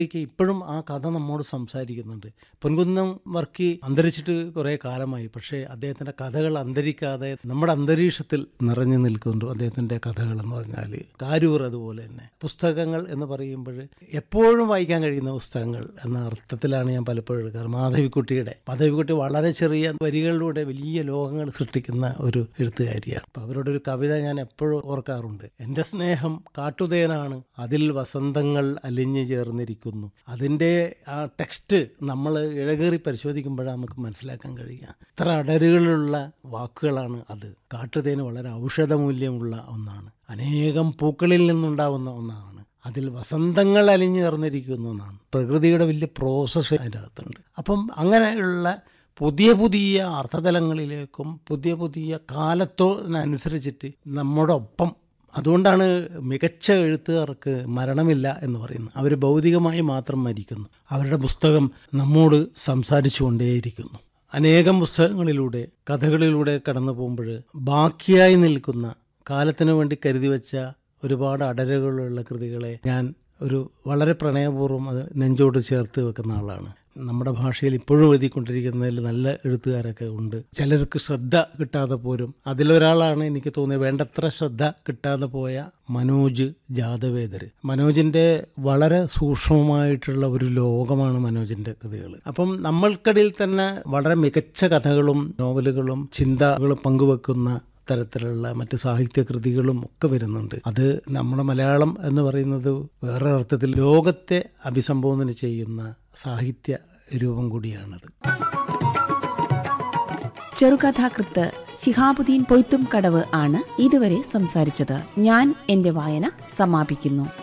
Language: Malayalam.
എനിക്ക് ഇപ്പോഴും ആ കഥ നമ്മോട് സംസാരിക്കുന്നുണ്ട് പൊൻകുന്നം വർക്കി അന്തരിച്ചിട്ട് കുറേ കാലമായി പക്ഷേ അദ്ദേഹത്തിൻ്റെ കഥകൾ അന്തരിക്കാതെ നമ്മുടെ അന്തരീക്ഷത്തിൽ നിറഞ്ഞു നിൽക്കുന്നുണ്ട് അദ്ദേഹത്തിൻ്റെ കഥകൾ എന്ന് പറഞ്ഞാൽ കാരൂർ അതുപോലെ തന്നെ പുസ്തകങ്ങൾ എന്ന് പറയുമ്പോൾ എപ്പോഴും വായിക്കാൻ കഴിയുന്ന പുസ്തകങ്ങൾ എന്ന അർത്ഥത്തിലാണ് ഞാൻ പലപ്പോഴും എടുക്കാറ് മാധവിക്കുട്ടിയുടെ മാധവിക്കുട്ടി വളരെ ചെറിയ വരികളിലൂടെ വലിയ ലോകങ്ങൾ സൃഷ്ടിക്കുന്ന ഒരു എഴുത്തുകാരിയാണ് അപ്പോൾ അവരുടെ ഒരു കവിത ഞാൻ എപ്പോഴും ഓർക്കാറുണ്ട് എൻ്റെ സ്നേഹം കാട്ടുതേനാണ് അതിൽ വസന്തങ്ങൾ അലിഞ്ഞു ചേർന്നിരിക്കുന്നു അതിൻ്റെ ആ ടെക്സ്റ്റ് നമ്മൾ ഇഴകേറി പരിശോധിക്കുമ്പോഴാണ് നമുക്ക് മനസ്സിലാക്കാൻ കഴിയുക ഇത്ര അടരുകളുള്ള വാക്കുകളാണ് അത് കാട്ടുതേന് വളരെ ഔഷധമൂല്യമുള്ള ഒന്നാണ് അനേകം പൂക്കളിൽ നിന്നുണ്ടാവുന്ന ഒന്നാണ് അതിൽ വസന്തങ്ങൾ അലിഞ്ഞു ചേർന്നിരിക്കുന്ന ഒന്നാണ് പ്രകൃതിയുടെ വലിയ പ്രോസസ്സ് അതിൻ്റെ അകത്തുണ്ട് അപ്പം അങ്ങനെയുള്ള പുതിയ പുതിയ അർത്ഥതലങ്ങളിലേക്കും പുതിയ പുതിയ കാലത്തോടനുസരിച്ചിട്ട് നമ്മുടെ ഒപ്പം അതുകൊണ്ടാണ് മികച്ച എഴുത്തുകാർക്ക് മരണമില്ല എന്ന് പറയുന്നത് അവർ ഭൗതികമായി മാത്രം മരിക്കുന്നു അവരുടെ പുസ്തകം നമ്മോട് സംസാരിച്ചു കൊണ്ടേയിരിക്കുന്നു അനേകം പുസ്തകങ്ങളിലൂടെ കഥകളിലൂടെ കടന്നു പോകുമ്പോൾ ബാക്കിയായി നിൽക്കുന്ന കാലത്തിന് വേണ്ടി കരുതി വെച്ച ഒരുപാട് അടരുകളുള്ള കൃതികളെ ഞാൻ ഒരു വളരെ പ്രണയപൂർവ്വം അത് നെഞ്ചോട് ചേർത്ത് വെക്കുന്ന ആളാണ് നമ്മുടെ ഭാഷയിൽ ഇപ്പോഴും എഴുതിക്കൊണ്ടിരിക്കുന്നതിൽ നല്ല എഴുത്തുകാരൊക്കെ ഉണ്ട് ചിലർക്ക് ശ്രദ്ധ കിട്ടാതെ പോരും അതിലൊരാളാണ് എനിക്ക് തോന്നിയത് വേണ്ടത്ര ശ്രദ്ധ കിട്ടാതെ പോയ മനോജ് ജാദവേദർ മനോജിൻ്റെ വളരെ സൂക്ഷ്മമായിട്ടുള്ള ഒരു ലോകമാണ് മനോജിൻ്റെ കൃതികൾ അപ്പം നമ്മൾക്കിടയിൽ തന്നെ വളരെ മികച്ച കഥകളും നോവലുകളും ചിന്തകളും പങ്കുവെക്കുന്ന തരത്തിലുള്ള മറ്റ് സാഹിത്യകൃതികളും ഒക്കെ വരുന്നുണ്ട് അത് നമ്മുടെ മലയാളം എന്ന് പറയുന്നത് വേറെ അർത്ഥത്തിൽ ലോകത്തെ അഭിസംബോധന ചെയ്യുന്ന സാഹിത്യ രൂപം കൂടിയാണത് ചെറുകഥാകൃത്ത് ശിഹാബുദ്ദീൻ പൊയ്ത്തും കടവ് ആണ് ഇതുവരെ സംസാരിച്ചത് ഞാൻ എന്റെ വായന സമാപിക്കുന്നു